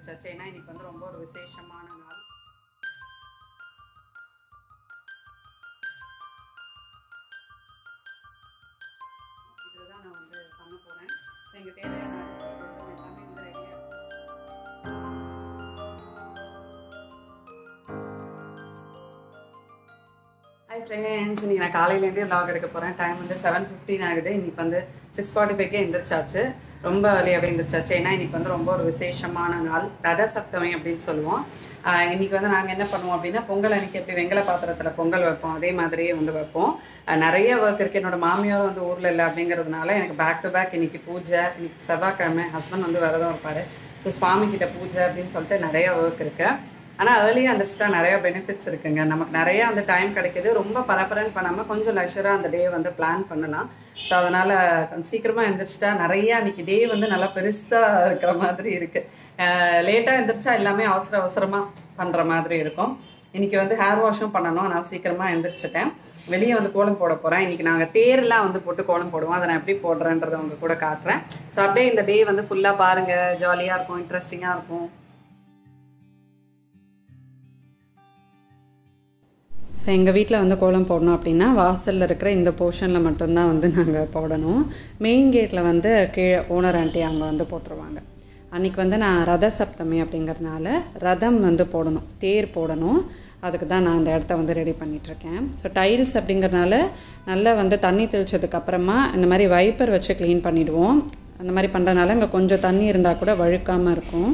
எந்திரிச்சாச்சு ஏன்னா இன்னைக்கு வந்து ரொம்ப ஒரு விசேஷமான நாள் இதில் தான் நான் வந்து பண்ண போகிறேன் ஸோ எங்கள் தேவையான அரிசி வெல்லம் எல்லாமே வந்து ரெடியாக இருக்கும் ஹாய் ஃப்ரெண்ட்ஸ் இன்னைக்கு நான் காலையிலேருந்தே vlog எடுக்க போகிறேன் டைம் வந்து செவன் ஃபிஃப்டீன் ஆகுது இன்னைக்கு வந்து சிக்ஸ் ஃபார்ட்டி ஃபைவ்க்கே எந்திரிச்சாச்சு ரொம்ப ஏர்லியாகவே எந்திரிச்சாச்சு ஏன்னா இன்னைக்கு வந்து ரொம்ப ஒரு விசேஷமான நாள் ரத சப்தமி அப்படின்னு சொல்லுவோம் ஆஹ் இன்னைக்கு வந்து நாங்கள் என்ன பண்ணுவோம் அப்படின்னா பொங்கல் அன்னைக்கு எப்படி வெங்கல பாத்திரத்தில் பொங்கல் வைப்போம் அதே மாதிரியே வந்து வைப்போம் ஆஹ் நிறைய ஒர்க் இருக்குது என்னோட மாமியார் வந்து ஊரில் இல்லை அப்படிங்கிறதுனால எனக்கு பேக் டு பேக் இன்னைக்கு பூஜை இன்னைக்கு செவ்வாய்க்கிழமை ஹஸ்பண்ட் வந்து விரதம் இருப்பார் ஸோ சுவாமி கிட்ட பூஜை அப்படின்னு சொல்லிட்டு நிறைய ஒர்க் இருக்குது ஆனால் ஏர்லியாக அண்டர்ஸ்டாக நிறைய பெனிஃபிட்ஸ் இருக்குங்க நமக்கு நிறைய அந்த டைம் கிடைக்குது ரொம்ப பரபரன்னு பண்ணாமல் கொஞ்சம் லெஷராக அந்த டே வந்து பிளான் பண்ணலாம் ஸோ அதனால் கொஞ்சம் சீக்கிரமாக எந்திரிச்சிட்டா நிறைய அன்னைக்கு டே வந்து நல்லா பெருசாக இருக்கிற மாதிரி இருக்குது லேட்டாக எந்திரிச்சா எல்லாமே அவசர அவசரமாக பண்ணுற மாதிரி இருக்கும் இன்னைக்கு வந்து ஹேர் வாஷும் பண்ணணும் அதனால் சீக்கிரமாக எந்திரிச்சிட்டேன் வெளியே வந்து கோலம் போட போகிறேன் இன்னைக்கு நாங்கள் தேர்லாம் வந்து போட்டு கோலம் போடுவோம் அதை நான் எப்படி போடுறேன்றதை உங்க கூட காட்டுறேன் ஸோ அப்படியே இந்த டே வந்து ஃபுல்லாக பாருங்கள் ஜாலியாக இருக்கும் இன்ட்ரெஸ்டிங்காக இருக்கும் ஸோ எங்கள் வீட்டில் வந்து கோலம் போடணும் அப்படின்னா வாசலில் இருக்கிற இந்த போர்ஷனில் மட்டும்தான் வந்து நாங்கள் போடணும் மெயின் கேட்டில் வந்து கீழே ஓனர் ஆண்டி அவங்க வந்து போட்டுருவாங்க அன்றைக்கி வந்து நான் ரத சப்தமி அப்படிங்கிறதுனால ரதம் வந்து போடணும் தேர் போடணும் அதுக்கு தான் நான் அந்த இடத்த வந்து ரெடி பண்ணிகிட்ருக்கேன் ஸோ டைல்ஸ் அப்படிங்கிறதுனால நல்லா வந்து தண்ணி தெளிச்சதுக்கு அப்புறமா இந்த மாதிரி வைப்பர் வச்சு க்ளீன் பண்ணிவிடுவோம் அந்த மாதிரி பண்ணுறதுனால இங்கே கொஞ்சம் தண்ணி இருந்தால் கூட வழுக்காமல் இருக்கும்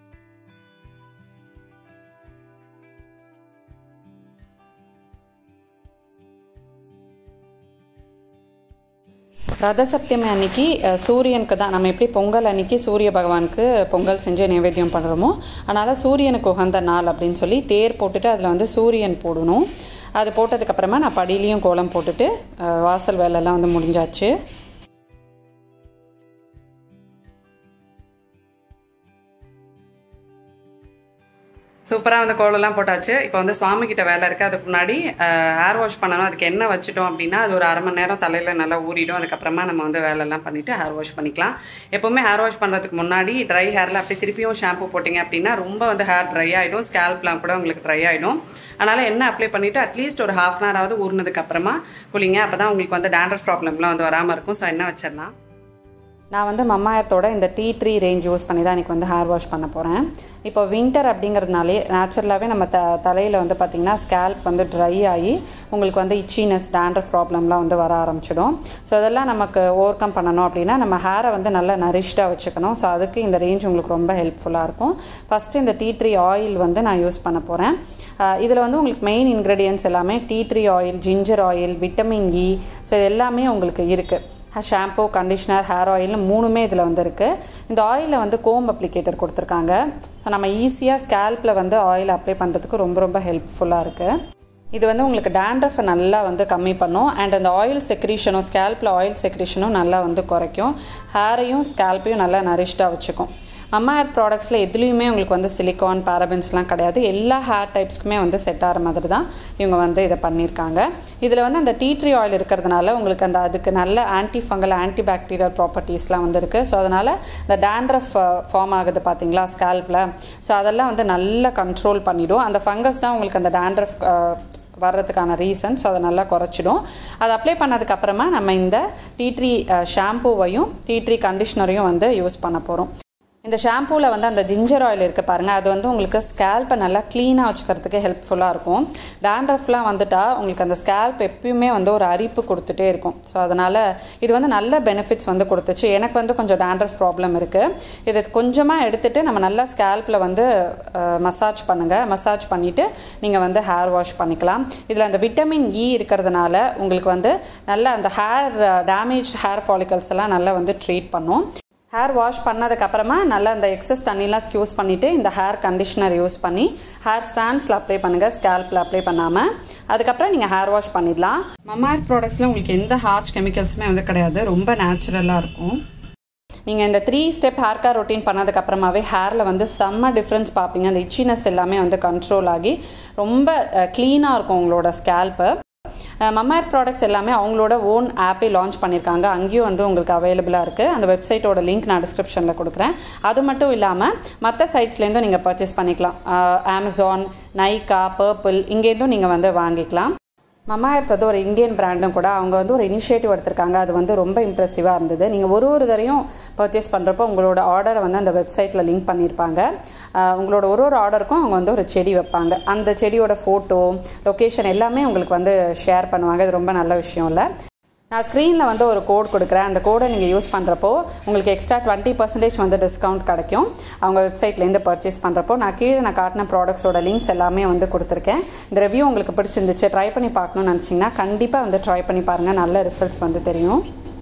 ரத சப்தமி அன்னைக்கு அஹ், சூரியனுக்கு தான் நம்ம எப்படி பொங்கல் அன்னைக்கு சூரிய பகவானுக்கு பொங்கல் செஞ்சு நைவேத்தியம் பண்ணுறோமோ அதனால் சூரியனுக்கு உகந்த நாள் அப்படின்னு சொல்லி தேர் போட்டுட்டு அதில் வந்து சூரியன் போடணும் அது போட்டதுக்கப்புறமா நான் படியிலையும் கோலம் போட்டுட்டு அஹ், வாசல் வேலையெல்லாம் வந்து முடிஞ்சாச்சு சூப்பராக வந்து கோலம்லாம் போட்டாச்சு இப்போ வந்து சுவாமி கிட்ட வேலை இருக்குது அதுக்கு முன்னாடி ஹேர் வாஷ் பண்ணணும் அதுக்கு எண்ணெய் வச்சுட்டோம் அப்படின்னா அது ஒரு அரை மணி நேரம் தலையில் நல்லா ஊறிடும் அதுக்கப்புறமா நம்ம வந்து வேலைலாம் பண்ணிவிட்டு ஹேர் வாஷ் பண்ணிக்கலாம் எப்போவுமே ஹேர் வாஷ் பண்ணுறதுக்கு முன்னாடி ட்ரை ஹேரில் அப்படி திருப்பியும் ஷாம்பு போட்டிங்க அப்படின்னா ரொம்ப வந்து ஹேர் ட்ரை ஆகிடும் ஸ்கேல்ப்லாம் கூட உங்களுக்கு ட்ரை ஆகிடும் அதனால் எண்ணெய் அப்ளை பண்ணிவிட்டு அட்லீஸ்ட் ஒரு ஹாஃப் அன் ஹவராவது ஊறினதுக்கு அப்புறமா குளிங்க அப்போ தான் உங்களுக்கு வந்து டேண்ட்ரஃப் ப்ராப்ளம்லாம் வந்து வராமல் இருக்கும் ஸோ எண்ணெய் வச்சிடலாம் நான் வந்து மம்மாயத்தோட இந்த டீ ட்ரீ ரேஞ்ச் யூஸ் பண்ணி தான் இன்றைக்கி வந்து ஹேர் வாஷ் பண்ண போகிறேன் இப்போ வின்டர் அப்படிங்கிறதுனாலே நேச்சுரலாகவே நம்ம த தலையில் வந்து பார்த்திங்கன்னா ஸ்கேல்ப் வந்து ட்ரை ஆகி உங்களுக்கு வந்து இச்சினஸ் டேண்ட்ரஃப் ப்ராப்ளம்லாம் வந்து வர ஆரம்பிச்சிடும் ஸோ அதெல்லாம் நமக்கு ஓவர் கம் பண்ணணும் அப்படின்னா நம்ம ஹேரை வந்து நல்லா நரிஷ்டாக வச்சுக்கணும் ஸோ அதுக்கு இந்த ரேஞ்ச் உங்களுக்கு ரொம்ப ஹெல்ப்ஃபுல்லாக இருக்கும் ஃபஸ்ட்டு இந்த டீ ட்ரீ ஆயில் வந்து நான் யூஸ் பண்ண போகிறேன் இதில் வந்து உங்களுக்கு மெயின் இன்க்ரீடியன்ஸ் எல்லாமே tea tree oil ginger oil vitamin E so இது எல்லாமே உங்களுக்கு இருக்குது ஷாம்பு கண்டிஷ்னர் ஹேர் ஆயில்னு மூணுமே இதில் வந்து இருக்குது இந்த ஆயிலில் வந்து கோம் அப்ளிகேட்டர் கொடுத்துருக்காங்க ஸோ நம்ம ஈஸியாக ஸ்கேல்பில் வந்து ஆயில் அப்ளை பண்ணுறதுக்கு ரொம்ப ரொம்ப ஹெல்ப்ஃபுல்லாக இருக்குது இது வந்து உங்களுக்கு டேண்ட்ரஃபை நல்லா வந்து கம்மி பண்ணும் அண்ட் அந்த ஆயில் செக்ரீஷனும் ஸ்கேல்பில் ஆயில் செக்ரீஷனும் நல்லா வந்து குறைக்கும் ஹேரையும் ஸ்கேல்ப்பையும் நல்லா நரிஷ்டாக வச்சுக்கும் அம்மா ஹேர் ப்ராடக்ட்ஸில் எதுலேயுமே உங்களுக்கு வந்து சிலிக்கான் பாரபன்ஸ்லாம் கிடையாது எல்லா ஹேர் டைப்ஸ்க்குமே வந்து செட் ஆகிற மாதிரி தான் இவங்க வந்து இதை பண்ணியிருக்காங்க இதில் வந்து அந்த டீ ட்ரீ ஆயில் இருக்கிறதுனால உங்களுக்கு அந்த அதுக்கு நல்ல ஆன்டி ஃபங்கல் ஆன்டி பாக்டீரியல் ப்ராப்பர்ட்டிஸ்லாம் வந்து இருக்குது ஸோ அதனால் இந்த டேண்ட்ரஃப் ஃபார்ம் ஆகுது பார்த்தீங்களா ஸ்கேல்பில் ஸோ அதெல்லாம் வந்து நல்லா கண்ட்ரோல் பண்ணிவிடும் அந்த ஃபங்கஸ் தான் உங்களுக்கு அந்த டேண்ட்ரஃப் வர்றதுக்கான ரீசன் ஸோ அதை நல்லா குறைச்சிடும் அதை அப்ளை பண்ணதுக்கப்புறமா நம்ம இந்த டீ ட்ரீ ஷாம்பூவையும் டீ ட்ரீ கண்டிஷ்னரையும் வந்து யூஸ் பண்ண போகிறோம் இந்த ஷாம்பூவில் வந்து அந்த ஜிஞ்சர் ஆயில் இருக்குது பாருங்கள் அது வந்து உங்களுக்கு ஸ்கேல்ப்பை நல்லா க்ளீனாக வச்சுக்கிறதுக்கு ஹெல்ப்ஃபுல்லாக இருக்கும் டேண்ட்ரஃப்லாம் வந்துட்டால் உங்களுக்கு அந்த ஸ்கேல்ப் எப்பயுமே வந்து ஒரு அரிப்பு கொடுத்துட்டே இருக்கும் ஸோ அதனால் இது வந்து நல்ல பெனிஃபிட்ஸ் வந்து கொடுத்துச்சு எனக்கு வந்து கொஞ்சம் டேண்ட்ரஃப் ப்ராப்ளம் இருக்குது இதை கொஞ்சமாக எடுத்துகிட்டு நம்ம நல்லா ஸ்கேல்ப்பில் வந்து மசாஜ் பண்ணுங்கள் மசாஜ் பண்ணிவிட்டு நீங்கள் வந்து ஹேர் வாஷ் பண்ணிக்கலாம் இதில் அந்த விட்டமின் இ இருக்கிறதுனால உங்களுக்கு வந்து நல்லா அந்த ஹேர் டேமேஜ் ஹேர் ஃபாலிகல்ஸ் எல்லாம் நல்லா வந்து ட்ரீட் பண்ணும் ஹேர் வாஷ் பண்ணதுக்கப்புறமா நல்லா அந்த எக்ஸஸ் தண்ணிலாம் ஸ்க்யூஸ் பண்ணிவிட்டு இந்த ஹேர் கண்டிஷ்னர் யூஸ் பண்ணி ஹேர் ஸ்டாண்ட்ஸில் அப்ளை பண்ணுங்கள் ஸ்கேல்பில் அப்ளை பண்ணாமல் அதுக்கப்புறம் நீங்கள் ஹேர் வாஷ் பண்ணிடலாம் மம்மார் ப்ராடக்ட்ஸில் உங்களுக்கு எந்த ஹார்ஷ் கெமிக்கல்ஸுமே வந்து கிடையாது ரொம்ப நேச்சுரலாக இருக்கும் நீங்கள் இந்த three step hair care routine பண்ணதுக்கப்புறமாவே ஹேரில் வந்து செம்ம டிஃப்ரென்ஸ் பார்ப்பீங்க அந்த இச்சினஸ் எல்லாமே வந்து கண்ட்ரோல் ஆகி ரொம்ப க்ளீனாக இருக்கும் உங்களோட ஸ்கேல்ப்பு மம்மாயர் ப்ராடக்ட்ஸ் எல்லாமே அவங்களோட ஓன் ஆப்பே லான்ச் பண்ணியிருக்காங்க அங்கேயும் வந்து உங்களுக்கு அவைலபிளாக இருக்குது அந்த வெப்சைட்டோட லிங்க் நான் டிஸ்கிரிப்ஷனில் கொடுக்குறேன் அது மட்டும் இல்லாமல் மற்ற சைட்ஸ்லேருந்தும் நீங்கள் பர்ச்சேஸ் பண்ணிக்கலாம் அமேசான் நைக்கா பர்பிள் இங்கேருந்தும் நீங்கள் வந்து வாங்கிக்கலாம் மமாயர்த் வந்து ஒரு இந்தியன் பிராண்டும் கூட அவங்க வந்து ஒரு இனிஷியேட்டிவ் எடுத்திருக்காங்க அது வந்து ரொம்ப இம்ப்ரெசிவாக இருந்தது நீங்கள் ஒரு ஒரு தரையும் பர்ச்சேஸ் பண்ணுறப்போ உங்களோட ஆர்டரை வந்து அந்த வெப்சைட்டில் லிங்க் பண்ணியிருப்பாங்க ஆஹ் உங்களோட ஒரு ஒரு ஆர்டருக்கும் அவங்க வந்து ஒரு செடி வைப்பாங்க அந்த செடியோட ஃபோட்டோ லொக்கேஷன் எல்லாமே உங்களுக்கு வந்து ஷேர் பண்ணுவாங்க இது ரொம்ப நல்ல விஷயம் இல்லை நான் ஸ்க்ரீனில் வந்து ஒரு கோட் கொடுக்குறேன் அந்த கோடை நீங்கள் யூஸ் பண்ணுறப்போ உங்களுக்கு எக்ஸ்ட்ரா டுவெண்ட்டி பர்சன்டேஜ் வந்து டிஸ்கவுண்ட் கிடைக்கும் அவங்க வெப்சைட்லேருந்து பர்ச்சேஸ் பண்ணுறப்போ நான் கீழே நான் காட்டின ப்ராடக்ட்ஸோட லிங்க்ஸ் எல்லாமே வந்து கொடுத்துருக்கேன் இந்த ரிவ்யூ உங்களுக்கு பிடிச்சிருந்துச்சு ட்ரை பண்ணி பார்க்கணும்னு நினச்சிங்கன்னா கண்டிப்பாக வந்து ட்ரை பண்ணி பாருங்கள் நல்ல ரிசல்ட்ஸ் வந்து தெரியும்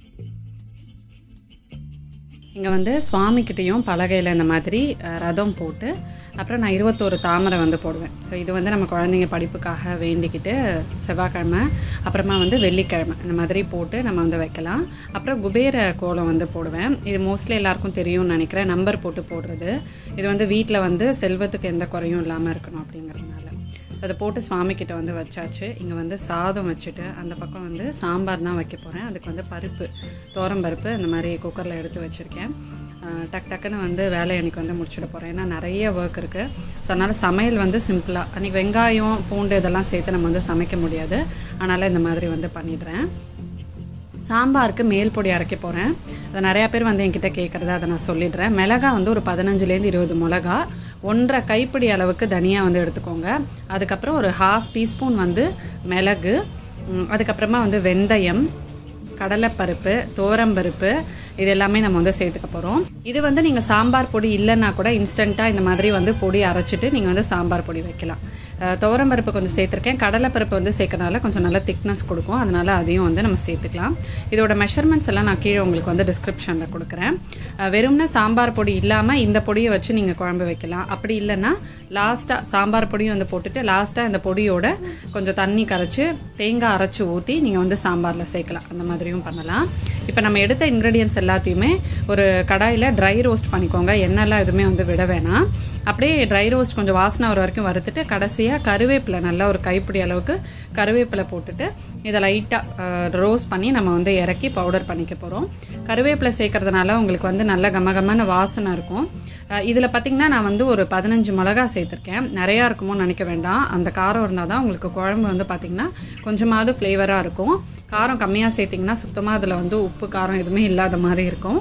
இங்கே வந்து சுவாமிக்கிட்டேயும் பலகையில் இந்த மாதிரி அஹ், ரதம் போட்டு அப்புறம் நான் இருபத்தோரு தாமரை வந்து போடுவேன் ஸோ இது வந்து நம்ம குழந்தைங்க படிப்புக்காக வேண்டிக்கிட்டு செவ்வாய்க்கிழமை அப்புறமா வந்து வெள்ளிக்கிழமை இந்த மாதிரி போட்டு நம்ம வந்து வைக்கலாம் அப்புறம் குபேர கோலம் வந்து போடுவேன் இது மோஸ்ட்லி எல்லாருக்கும் தெரியும்னு நினைக்கிறேன் நம்பர் போட்டு போடுறது இது வந்து வீட்டில் வந்து செல்வத்துக்கு எந்த குறையும் இல்லாமல் இருக்கணும் அப்படிங்கிறதுனால ஸோ அதை போட்டு சுவாமிக்கிட்ட வந்து வச்சாச்சு இங்கே வந்து சாதம் வச்சுட்டு அந்த பக்கம் வந்து சாம்பார் தான் வைக்க போகிறேன் அதுக்கு வந்து பருப்பு தோரம் பருப்பு இந்த மாதிரி குக்கரில் எடுத்து வச்சுருக்கேன் அஹ் டக் டக்குன்னு வந்து வேலையை அன்றைக்கி வந்து முடிச்சுட போகிறேன் ஏன்னா நிறைய ஒர்க் இருக்குது ஸோ அதனால் சமையல் வந்து சிம்பிளாக அன்றைக்கி வெங்காயம் பூண்டு இதெல்லாம் சேர்த்து நம்ம வந்து சமைக்க முடியாது அதனால் இந்த மாதிரி வந்து பண்ணிடுறேன் சாம்பாருக்கு மேல் பொடி அரைக்க போகிறேன் அதை நிறையா பேர் வந்து என்கிட்ட கேட்குறத அதை நான் சொல்லிடுறேன் மிளகா வந்து ஒரு பதினஞ்சுலேருந்து இருபது மிளகா ஒன்றரை கைப்பிடி அளவுக்கு தனியா வந்து எடுத்துக்கோங்க அதுக்கப்புறம் ஒரு ஹாஃப் டீஸ்பூன் வந்து மிளகு ம், அதுக்கப்புறமா வந்து வெந்தயம் கடலைப்பருப்பு துவரம்பருப்பு இது எல்லாமே நம்ம வந்து சேர்த்துக்க போகிறோம் இது வந்து நீங்கள் சாம்பார் பொடி இல்லைன்னா கூட இன்ஸ்டண்ட்டாக இந்த மாதிரி வந்து பொடி அரைச்சிட்டு நீங்கள் வந்து சாம்பார் பொடி வைக்கலாம் அஹ், துவரம்பருப்பு கொஞ்சம் சேர்த்துருக்கேன் கடலைப்பருப்பு வந்து சேர்க்கறனால கொஞ்சம் நல்ல திக்னஸ் கொடுக்கும் அதனால அதையும் வந்து நம்ம சேர்த்துக்கலாம் இதோட மெஷர்மெண்ட்ஸ் எல்லாம் நான் கீழே உங்களுக்கு வந்து டிஸ்கிரிப்ஷனில் கொடுக்குறேன் அஹ், வெறும்னா சாம்பார் பொடி இல்லாமல் இந்த பொடியை வச்சு நீங்கள் குழம்பு வைக்கலாம் அப்படி இல்லைன்னா லாஸ்ட்டாக சாம்பார் பொடியும் வந்து போட்டுட்டு லாஸ்ட்டாக இந்த பொடியோட கொஞ்சம் தண்ணி கரைச்சி தேங்காய் அரைச்சி ஊற்றி நீங்கள் வந்து சாம்பாரில் சேர்க்கலாம் அந்த மாதிரியும் பண்ணலாம் இப்போ நம்ம எடுத்த இன்க்ரீடியன்ஸ் எல்லாத்தையுமே ஒரு கடாயில் ட்ரை ரோஸ்ட் பண்ணிக்கோங்க எண்ணெய்லாம் எதுவுமே வந்து விட வேணாம் அப்படியே ட்ரை ரோஸ்ட் கொஞ்சம் வாசனை வர வரைக்கும் வறுத்துட்டு கடைசியாக கருவேப்பிலை நல்லா ஒரு கைப்பிடி அளவுக்கு கருவேப்பிலை போட்டுட்டு இதை லைட்டாக ரோஸ்ட் பண்ணி நம்ம வந்து இறக்கி பவுடர் பண்ணிக்க போகிறோம் கருவேப்பிலை சேர்க்கறதுனால உங்களுக்கு வந்து நல்ல கமகமான வாசனை இருக்கும் இதில் பார்த்தீங்கன்னா நான் வந்து ஒரு பதினஞ்சு மிளகா சேர்த்துருக்கேன் நிறையா இருக்குமோன்னு நினைக்க வேண்டாம் அந்த காரம் இருந்தால் தான் உங்களுக்கு குழம்பு வந்து பார்த்திங்கன்னா கொஞ்சமாவது ஃப்ளேவராக இருக்கும் காரம் கம்மியாக சேர்த்திங்கன்னா சுத்தமாக அதில் வந்து உப்பு காரம் எதுவுமே இல்லாத மாதிரி இருக்கும்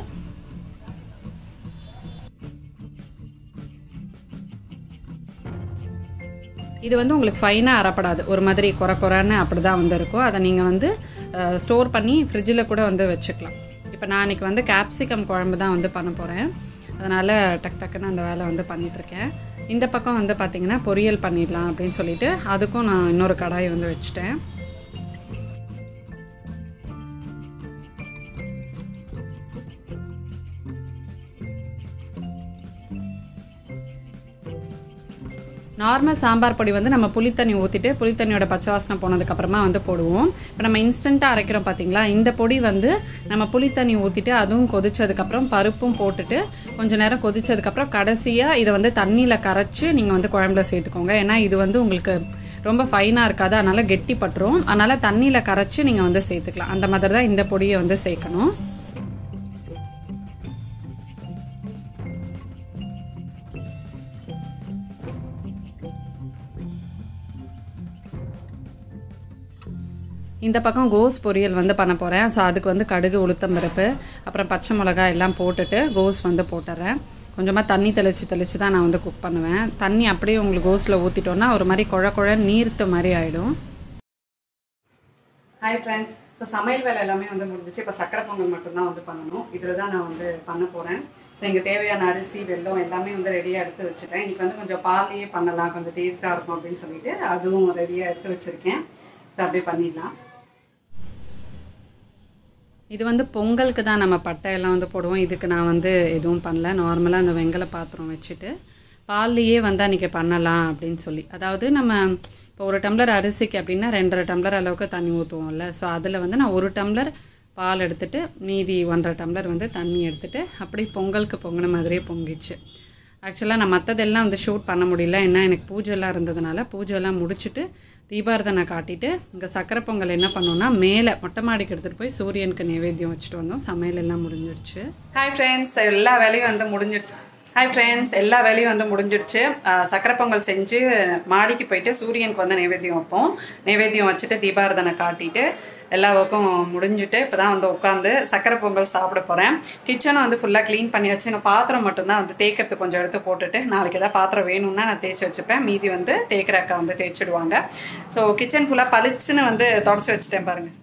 இது வந்து உங்களுக்கு ஃபைனாக அறப்படாது ஒரு மாதிரி குறை குறைன்னு அப்படி தான் வந்து இருக்கும் அதை நீங்கள் வந்து ஸ்டோர் பண்ணி ஃப்ரிட்ஜில் கூட வந்து வச்சுக்கலாம் இப்போ நான் இன்னைக்கு வந்து கேப்சிகம் குழம்பு தான் வந்து பண்ண போகிறேன் அதனால் டக் டக்குன்னு அந்த வேலை வந்து பண்ணிகிட்ருக்கேன் இந்த பக்கம் வந்து பார்த்திங்கன்னா பொரியல் பண்ணிடலாம் அப்படின்னு சொல்லிட்டு அதுக்கும் நான் இன்னொரு கடாய் வந்து வச்சுட்டேன் நார்மல் சாம்பார் பொடி வந்து நம்ம புளித்தண்ணி ஊற்றிட்டு புளித்தண்ணியோட பச்சை வாசனை போனதுக்கப்புறமா வந்து போடுவோம் இப்போ நம்ம இன்ஸ்டண்ட்டாக அரைக்கிறோம் பார்த்தீங்களா இந்த பொடி வந்து நம்ம புளித்தண்ணி ஊற்றிட்டு அதுவும் கொதிச்சதுக்கப்புறம் பருப்பும் போட்டுட்டு கொஞ்ச நேரம் கொதிச்சதுக்கப்புறம் கடைசியாக இதை வந்து தண்ணியில் கரைச்சி நீங்கள் வந்து குழம்புல சேர்த்துக்கோங்க ஏன்னா இது வந்து உங்களுக்கு ரொம்ப ஃபைனாக இருக்காது அதனால் கெட்டி பட்டுரும் அதனால் தண்ணியில் கரைச்சி நீங்கள் வந்து சேர்த்துக்கலாம் அந்த மாதிரி தான் இந்த பொடியை வந்து சேர்க்கணும் இந்த பக்கம் கோஸ் பொரியல் வந்து பண்ண போகிறேன் ஸோ அதுக்கு வந்து கடுகு உளுத்தம் பருப்பு அப்புறம் பச்சை மிளகாய் எல்லாம் போட்டுட்டு கோஸ் வந்து போட்டுறேன் கொஞ்சமாக தண்ணி தெளித்து தெளித்து தான் நான் வந்து குக் பண்ணுவேன் தண்ணி அப்படியே உங்களுக்கு கோஸில் ஊற்றிட்டோன்னா ஒரு மாதிரி குழ குழ நீர்த்த மாதிரி ஆகிடும் ஹாய் ஃப்ரெண்ட்ஸ் இப்போ சமையல் வேலை எல்லாமே வந்து முடிஞ்சிச்சு இப்போ சக்கரை பொங்கல் மட்டும்தான் வந்து பண்ணணும் இதில் தான் நான் வந்து பண்ண போகிறேன் ஸோ இங்கே தேவையான அரிசி வெல்லம் எல்லாமே வந்து ரெடியாக எடுத்து வச்சுட்டேன் இன்னைக்கு வந்து கொஞ்சம் பாலையே பண்ணலாம் கொஞ்சம் டேஸ்ட்டாக இருக்கும் அப்படின்னு சொல்லிட்டு அதுவும் ரெடியாக எடுத்து வச்சுருக்கேன் ஸோ அப்படியே பண்ணிடலாம் இது வந்து பொங்கலுக்கு தான் நம்ம பட்டை எல்லாம் வந்து போடுவோம் இதுக்கு நான் வந்து எதுவும் பண்ணல நார்மலாக அந்த வெங்கல பாத்திரம் வச்சுட்டு பால்லையே வந்து அன்றைக்கி பண்ணலாம் அப்படின்னு சொல்லி அதாவது நம்ம இப்போ ஒரு டம்ளர் அரிசிக்கு அப்படின்னா ரெண்டரை டம்ளர் அளவுக்கு தண்ணி ஊற்றுவோம்ல ஸோ அதில் வந்து நான் ஒரு டம்ளர் பால் எடுத்துட்டு மீதி ஒன்றரை டம்ளர் வந்து தண்ணி எடுத்துட்டு அப்படி பொங்கலுக்கு பொங்கின மாதிரியே பொங்கிச்சு ஆக்சுவலாக நான் மற்றதெல்லாம் வந்து ஷூட் பண்ண முடியல ஏன்னா எனக்கு பூஜைலாம் இருந்ததுனால பூஜைலாம் முடிச்சுட்டு தீபாரதனை காட்டிட்டு இங்கே சக்கரை பொங்கல் என்ன பண்ணோம்னா மேலே மொட்டை மாடிக்கு எடுத்துகிட்டு போய் சூரியனுக்கு நைவேத்தியம் வச்சுட்டு வந்தோம் சமையல் எல்லாம் முடிஞ்சிடுச்சு ஹாய் ஃப்ரெண்ட்ஸ் எல்லா வேலையும் வந்து முடிஞ்சிடுச்சு ஹாய் ஃப்ரெண்ட்ஸ் எல்லா வேலையும் வந்து முடிஞ்சிடுச்சு அஹ், சக்கரை பொங்கல் செஞ்சு மாடிக்கு போயிட்டு சூரியனுக்கு வந்து நைவேத்தியம் வைப்போம் நைவேத்தியம் வச்சுட்டு தீபாரதனை காட்டிட்டு எல்லா ஒர்க்கும் முடிஞ்சுட்டு இப்போ தான் வந்து உட்காந்து சக்கரை பொங்கல் சாப்பிட போகிறேன் கிச்சனை வந்து ஃபுல்லாக க்ளீன் பண்ணி வச்சு நான் பாத்திரம் மட்டும்தான் வந்து தேய்க்கிறதுக்கு கொஞ்சம் எடுத்து போட்டுட்டு நாளைக்கு ஏதாவது பாத்திரம் வேணும்னா நான் தேய்ச்சி வச்சுப்பேன் மீதி வந்து தேய்க்கிற அக்கா வந்து தேய்ச்சிடுவாங்க ஸோ கிச்சன் ஃபுல்லாக பளிச்சுன்னு வந்து தொடச்சி வச்சுட்டேன் பாருங்கள்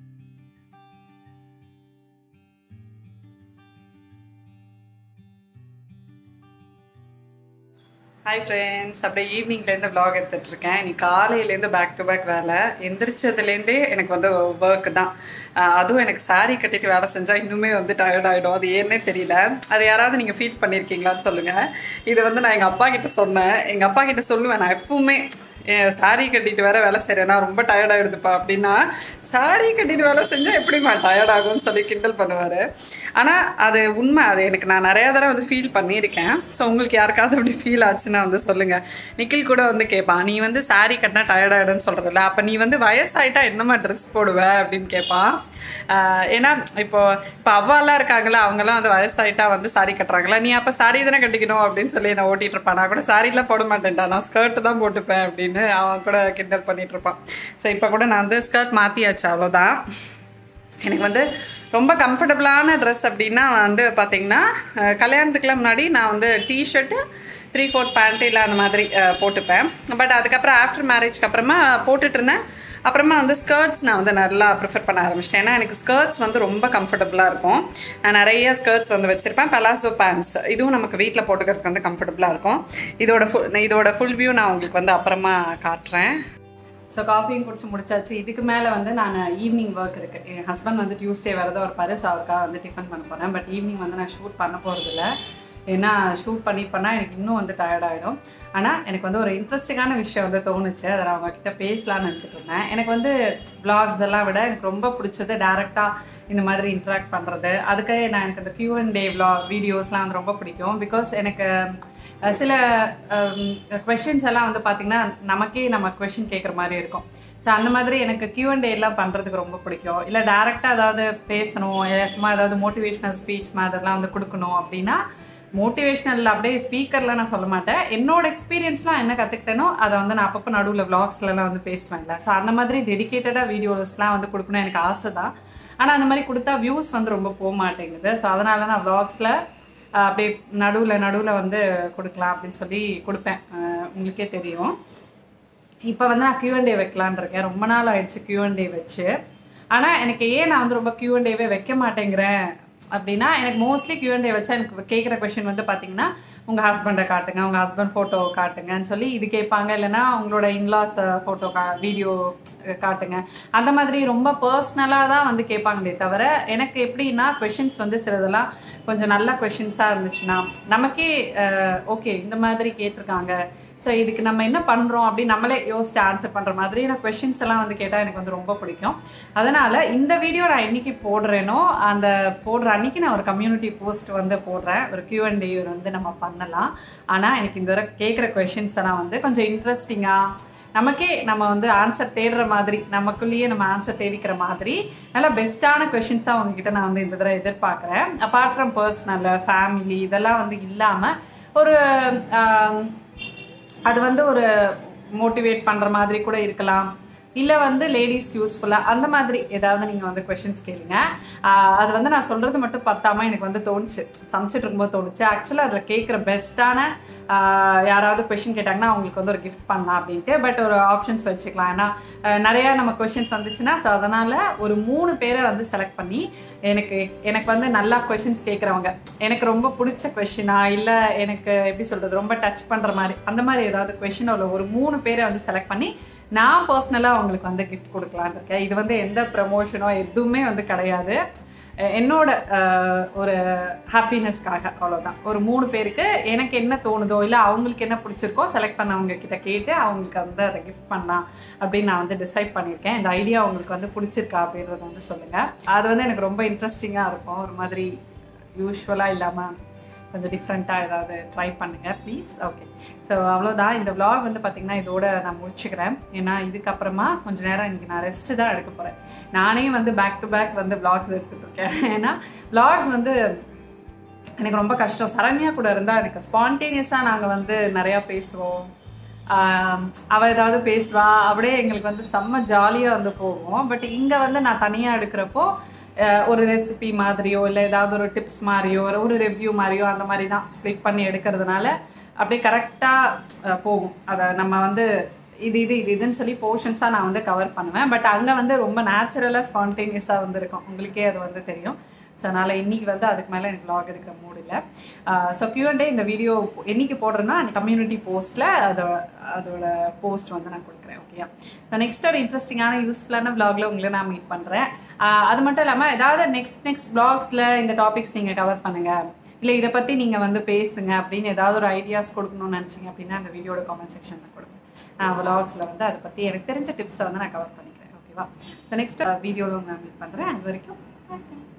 ஹாய் ஃப்ரெண்ட்ஸ் அப்படியே ஈவினிங்லேருந்து vlog எடுத்துட்டு இருக்கேன் இன்னைக்கு காலையிலேருந்து பேக் டு பேக் வேலை எந்திரிச்சதுலேருந்தே எனக்கு வந்து ஒர்க் தான் ஆஹ் அதுவும் எனக்கு saree கட்டிட்டு வேலை செஞ்சால் இன்னுமே வந்து டயர்ட் ஆகிடும் அது ஏன்னே தெரியல அது யாராவது நீங்கள் ஃபீல் பண்ணியிருக்கீங்களான்னு சொல்லுங்கள் இது வந்து நான் எங்கள் அப்பா கிட்ட சொன்னேன் எங்கள் அப்பா கிட்ட சொல்லுவேன் நான் எப்பவுமே சாரி கட்டிட்டு வேற வேலை செய்கிறேன்னா ரொம்ப டயர்ட் ஆகிடுதுப்பா அப்படின்னா சாரி கட்டிட்டு வேலை செஞ்சால் எப்படிம்மா டயர்ட் ஆகும்னு சொல்லி கிண்டல் பண்ணுவார் ஆனால் அது உண்மை அது எனக்கு நான் நிறையா தடவை வந்து ஃபீல் பண்ணியிருக்கேன் ஸோ உங்களுக்கு யாருக்காவது அப்படி ஃபீல் ஆச்சுன்னா வந்து சொல்லுங்கள் நிக்கில் கூட வந்து கேட்பான் நீ வந்து சாரி கட்டினா டயர்ட் ஆகிடும்னு சொல்கிறதில்ல அப்போ நீ வந்து வயசாயிட்டா என்னம்மா ட்ரெஸ் போடுவ அப்படின்னு கேட்பான் ஆஹ் ஏன்னா இப்போ இப்போ அவ்வாலாம் இருக்காங்களா அவங்கெல்லாம் வந்து வயசாயிட்டா வந்து சாரி கட்டுறாங்களா நீ அப்போ சாரி தானே கட்டிக்கணும் அப்படின்னு சொல்லி நான் ஓட்டிட்டு இருப்பான் நான் கூட சாரிலாம் போட மாட்டேன்டா நான் ஸ்கர்ட் தான் போட்டுப்பேன் அப்படின்னு அவன் கூட கிண்டல் பண்ணிட்டு இருப்பான் ஸோ இப்போ கூட நான் வந்து ஸ்கர்ட் மாற்றியாச்சு அவ்வளோதான் எனக்கு வந்து ரொம்ப கம்ஃபர்டபுளான ட்ரெஸ் அப்படின்னா வந்து பார்த்தீங்கன்னா அஹ், கல்யாணத்துக்குலாம் முன்னாடி நான் வந்து டிஷர்ட்டு த்ரீ ஃபோர்த் பேண்ட் இல்லை அந்த மாதிரி அஹ், போட்டுப்பேன் பட் அதுக்கப்புறம் ஆஃப்டர் மேரேஜ்க்கு அப்புறமா போட்டுட்டு இருந்தேன் அப்புறமா வந்து ஸ்கர்ட்ஸ் நான் வந்து நல்லா ப்ரிஃபர் பண்ண ஆரம்பிச்சிட்டேன் ஏன்னா எனக்கு ஸ்கர்ட்ஸ் வந்து ரொம்ப கம்ஃபர்டபுளாக இருக்கும் நான் நிறைய ஸ்கர்ட்ஸ் வந்து வச்சுருப்பேன் பலாசோ பேண்ட்ஸ் இதுவும் நமக்கு வீட்டில் போட்டுக்கிறதுக்கு வந்து கம்ஃபர்டபுளாக இருக்கும் இதோட ஃபுல் இதோட ஃபுல் வியூ நான் உங்களுக்கு வந்து அப்புறமா காட்டுறேன் ஸோ காஃபியும் குடிச்சு முடிச்சாச்சு இதுக்கு மேலே வந்து நான் ஈவினிங் ஒர்க் இருக்குது என் ஹஸ்பண்ட் வந்து டியூஸ்டே வரதான் இருப்பார் ஸோ அவருக்காக வந்து டிஃபன் பண்ண போகிறேன் பட் ஈவினிங் வந்து நான் ஷூட் பண்ண போகிறதில்ல ஏன்னா ஷூட் பண்ணி பண்ணால் எனக்கு இன்னும் வந்து டயர்ட் ஆகிடும் ஆனால் எனக்கு வந்து ஒரு இன்ட்ரெஸ்டிங்கான விஷயம் வந்து தோணுச்சு அதை நான் உங்ககிட்ட பேசலாம்னு நினச்சிட்டு இருந்தேன் எனக்கு வந்து vlogs எல்லாம் விட எனக்கு ரொம்ப பிடிச்சது டேரெக்டாக இந்த மாதிரி இன்ட்ராக்ட் பண்ணுறது அதுக்கு நான் எனக்கு அந்த கியூ அண்ட் டே vlog வீடியோஸ்லாம் வந்து ரொம்ப பிடிக்கும் பிகாஸ் எனக்கு அஹ் சில கொஷின்ஸ் எல்லாம் வந்து பார்த்திங்கன்னா நமக்கே நம்ம கொஷின் கேட்குற மாதிரி இருக்கும் ஸோ அந்த மாதிரி எனக்கு Q&A எல்லாம் பண்ணுறதுக்கு ரொம்ப பிடிக்கும் இல்லை டேரெக்டாக ஏதாவது பேசணும் இல்லை சும்மா ஏதாவது மோட்டிவேஷ்னல் ஸ்பீச் மாதிரிலாம் வந்து கொடுக்கணும் அப்படின்னா மோட்டிவேஷ்னல் அப்படியே ஸ்பீக்கரில் நான் சொல்ல மாட்டேன் என்னோட எக்ஸ்பீரியன்ஸ்லாம் என்ன கற்றுக்கிட்டேனோ அதை வந்து நான் அப்பப்போ நடுவில் விளாக்ஸ்லலாம் வந்து பேசுவேன்ல ஸோ அந்த மாதிரி டெடிக்கேட்டடாக வீடியோஸ்லாம் வந்து கொடுக்கணும் எனக்கு ஆசை தான் ஆனால் அந்த மாதிரி கொடுத்தா வியூஸ் வந்து ரொம்ப போக மாட்டேங்குது ஸோ அதனால நான் விளாக்ஸில் அப்படியே நடுவில் நடுவில் வந்து கொடுக்கலாம் அப்படின்னு சொல்லி கொடுப்பேன் அஹ் உங்களுக்கே தெரியும் இப்போ வந்து நான் Q&A வைக்கலான்னு இருக்கேன் ரொம்ப நாள் ஆயிடுச்சு Q&A வச்சு ஆனால் எனக்கு ஏன் நான் வந்து ரொம்ப Q&Aவே வைக்க மாட்டேங்கிறேன் அப்படின்னா எனக்கு மோஸ்ட்லி Q&A வச்சா எனக்கு கேட்குற கொஷின் வந்து பார்த்தீங்கன்னா உங்கள் ஹஸ்பண்டை காட்டுங்க உங்கள் ஹஸ்பண்ட் ஃபோட்டோ காட்டுங்கன்னு சொல்லி இது கேட்பாங்க இல்லைன்னா உங்களோட இன்லாஸ் ஃபோட்டோ கா வீடியோ காட்டுங்க அந்த மாதிரி ரொம்ப பர்சனலாக தான் வந்து கேட்பாங்களே தவிர எனக்கு எப்படின்னா கொஷின்ஸ் வந்து சிலதெல்லாம் கொஞ்சம் நல்ல கொஷின்ஸாக இருந்துச்சுன்னா நமக்கே ஓகே இந்த மாதிரி கேட்டிருக்காங்க ஸோ இதுக்கு நம்ம என்ன பண்ணுறோம் அப்படின்னு நம்மளே யோசிச்சு ஆன்சர் பண்ணுற மாதிரியான கொஷின்ஸ் எல்லாம் வந்து கேட்டால் எனக்கு வந்து ரொம்ப பிடிக்கும் அதனால் இந்த வீடியோ நான் என்னைக்கு போடுறேனோ அந்த போடுற அன்னைக்கு நான் ஒரு கம்யூனிட்டி போஸ்ட் வந்து போடுறேன் ஒரு Q&A வந்து நம்ம பண்ணலாம் ஆனால் எனக்கு இந்த தடவை கேட்குற கொஷின்ஸ் எல்லாம் வந்து கொஞ்சம் இன்ட்ரெஸ்டிங்காக நமக்கே நம்ம வந்து ஆன்சர் தேடுற மாதிரி நமக்குள்ளேயே நம்ம ஆன்சர் தேடிக்கிற மாதிரி நல்ல பெஸ்ட்டான கொஷின்ஸாக உங்ககிட்ட நான் வந்து இந்த தடவை எதிர்பார்க்குறேன் அப்பார்ட் ஃப்ரம் பர்சனல் ஃபேமிலி இதெல்லாம் வந்து இல்லாமல் ஒரு ஆம், அது வந்து ஒரு மோட்டிவேட் பண்ணுற மாதிரி கூட இருக்கலாம் இல்லை வந்து லேடிஸ்க்கு யூஸ்ஃபுல்லாக அந்த மாதிரி ஏதாவது நீங்கள் வந்து கொஷின்ஸ் கேளுங்க ஆஹ் அது வந்து நான் சொல்கிறது மட்டும் பத்தாம எனக்கு வந்து தோணுச்சு சமைச்சிட்டு இருக்கும்போது தோணுச்சு ஆக்சுவலாக அதில் கேட்குற பெஸ்ட்டான யாராவது கொஷின் கேட்டாங்கன்னா அவங்களுக்கு வந்து ஒரு கிஃப்ட் பண்ணலாம் அப்படின்ட்டு பட் ஒரு ஆப்ஷன்ஸ் வச்சுக்கலாம் ஏன்னா ஆஹ் நிறையா நம்ம கொஷின்ஸ் வந்துச்சுன்னா ஸோ அதனால் ஒரு மூணு பேரை வந்து செலக்ட் பண்ணி எனக்கு எனக்கு வந்து நல்லா கொஷின்ஸ் கேட்குறவங்க எனக்கு ரொம்ப பிடிச்ச கொஷினா இல்லை எனக்கு எப்படி சொல்கிறது ரொம்ப டச் பண்ணுற மாதிரி அந்த மாதிரி ஏதாவது கொஷின் உள்ள ஒரு மூணு பேரை வந்து செலக்ட் பண்ணி நான் பர்சனலாக அவங்களுக்கு வந்து கிஃப்ட் கொடுக்கலான்னு இருக்கேன் இது வந்து எந்த ப்ரமோஷனோ எதுவுமே வந்து கிடையாது அஹ் என்னோட அஹ், ஒரு ஹாப்பினஸ்க்காக அவ்வளோதான் ஒரு மூணு பேருக்கு எனக்கு என்ன தோணுதோ இல்லை அவங்களுக்கு என்ன பிடிச்சிருக்கோ செலக்ட் பண்ணவங்க கிட்ட கேட்டு அவங்களுக்கு வந்து அதை கிஃப்ட் பண்ணலாம் அப்படின்னு நான் வந்து டிசைட் பண்ணியிருக்கேன் இந்த ஐடியா உங்களுக்கு வந்து பிடிச்சிருக்கா அப்படின்றத வந்து சொல்லுங்கள் அது வந்து எனக்கு ரொம்ப இன்ட்ரெஸ்டிங்காக இருக்கும் ஒரு மாதிரி யூஸ்வலாக இல்லாமல் கொஞ்சம் டிஃப்ரெண்ட்டாக ஏதாவது ட்ரை பண்ணுங்கள் ப்ளீஸ் ஓகே ஸோ அவ்வளோதான் இந்த vlog வந்து பார்த்திங்கன்னா இதோட நான் முடிச்சுக்கிறேன் ஏன்னா இதுக்கப்புறமா கொஞ்ச நேரம் இன்றைக்கி நான் ரெஸ்ட்டு தான் எடுக்க போகிறேன் நானே வந்து பேக் டு பேக் வந்து vlogs எடுத்துகிட்டு இருக்கேன் ஏன்னா vlogs வந்து எனக்கு ரொம்ப கஷ்டம் சரண்யா கூட இருந்தால் எனக்கு ஸ்பான்டேனியஸாக நாங்கள் வந்து நிறையா பேசுவோம் ஆம், அவ ஏதாவது பேசுவா அப்படியே எங்களுக்கு வந்து செம்ம ஜாலியாக வந்து போகும் பட் இங்கே வந்து நான் தனியாக எடுக்கிறப்போ அஹ், ஒரு ரெசிபி மாதிரியோ இல்லை ஏதாவது ஒரு டிப்ஸ் மாதிரியோ ஒரு ஒரு ரிவ்யூ மாதிரியோ அந்த மாதிரி தான் ஸ்ப்ளிட் பண்ணி எடுக்கிறதுனால அப்படியே கரெக்டாக போகும் அதை நம்ம வந்து இது இது இது இதுன்னு சொல்லி போர்ஷன்ஸாக நான் வந்து கவர் பண்ணுவேன் பட் அங்கே வந்து ரொம்ப நேச்சுரலாக ஸ்பான்டேனியஸாக வந்து இருக்கும் உங்களுக்கே அது வந்து தெரியும் ஸோ அதனால் இன்னைக்கு வந்து அதுக்கு மேலே எனக்கு vlog எடுக்கிற மூடு இல்லை ஸோ கியூஎன்டே இந்த வீடியோ என்னைக்கு போடுறேன்னா கம்யூனிட்டி போஸ்ட்டில் அதோ அதோட போஸ்ட் வந்து நான் கொடுக்குறேன் ஓகேயா ஸோ நெக்ஸ்ட் ஒரு இன்ட்ரெஸ்டிங்கான யூஸ்ஃபுல்லான vlogல உங்களை நான் மீட் பண்ணுறேன் அது மட்டும் இல்லாமல் ஏதாவது நெக்ஸ்ட் நெக்ஸ்ட் vlogsல இந்த டாபிக்ஸ் நீங்கள் கவர் பண்ணுங்கள் இல்லை இதை பற்றி நீங்கள் வந்து பேசுங்க அப்படின்னு ஏதாவது ஒரு ஐடியாஸ் கொடுக்கணும்னு நினச்சிங்க அப்படின்னா அந்த வீடியோட காமெண்ட் செக்ஷனில் கொடுங்க நான் vlogsல வந்து அதை பற்றி எனக்கு தெரிஞ்ச டிப்ஸை வந்து நான் கவர் பண்ணிக்கிறேன் ஓகேவா ஸோ நெக்ஸ்ட் வீடியோவில் நான் மீட் பண்ணுறேன் அது வரைக்கும் bye.